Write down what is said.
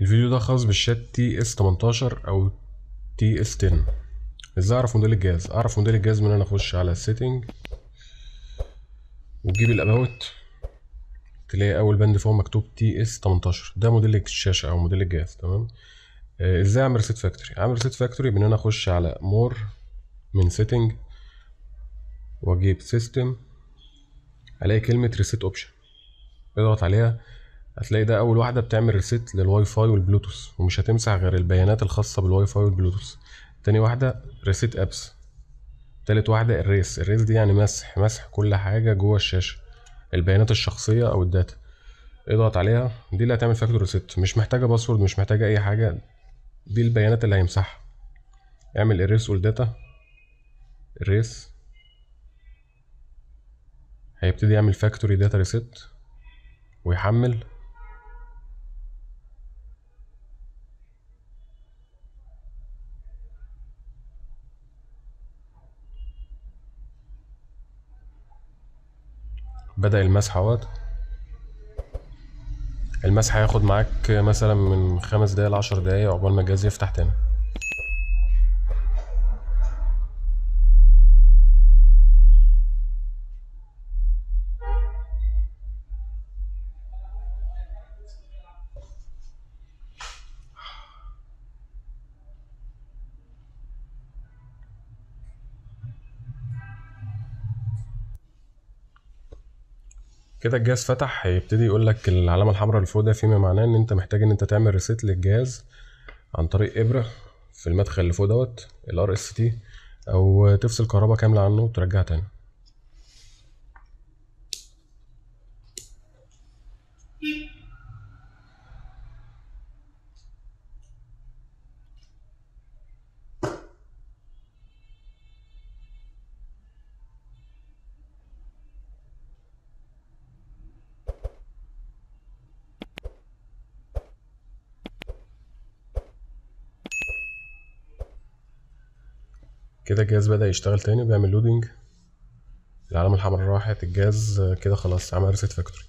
الفيديو ده خاص بالشات تي اس 18 او تي اس 10 ازاي اعرف موديل الجهاز اعرف موديل الجهاز من ان انا اخش على السيتنج وتجيب الاباوت تلاقي اول بند فوق مكتوب تي اس 18 ده موديل الشاشه او موديل الجهاز تمام آه، ازاي اعمل ريسيت فاكتوري اعمل ريسيت فاكتوري بان انا اخش على مور من سيتنج واجيب سيستم الاقي كلمه ريسيت اوبشن اضغط عليها هتلاقي ده اول واحده بتعمل ريسيت للواي فاي والبلوتوث ومش هتمسح غير البيانات الخاصه بالواي فاي والبلوتوث تاني واحده ريسيت ابس تالت واحده الريس الريس دي يعني مسح مسح كل حاجه جوه الشاشه البيانات الشخصيه او الداتا اضغط عليها دي اللي هتعمل فاكتور ريسيت مش محتاجه باسورد مش محتاجه اي حاجه دي البيانات اللي هيمسحها اعمل اريس والداتا اريس هيبتدي يعمل فاكتوري داتا ريسيت ويحمل بدأ المسح اهوت المسح هياخد معاك مثلا من خمس دقايق لعشر دقايق عقبال ما الجهاز يفتح تاني كده الجهاز فتح هيبتدي يقول لك العلامه الحمراء اللي فوق ده فيما معناه ان انت محتاج ان انت تعمل ريسيت للجهاز عن طريق ابره في المدخل اللي فوق دوت الار اس تي او تفصل كهرباء كامله عنه وترجعها تاني كده الجهاز بدأ يشتغل تاني وبيعمل لودنج العلامة الحمراء راحت الجهاز كده خلاص عمل ريسيت فاكتوري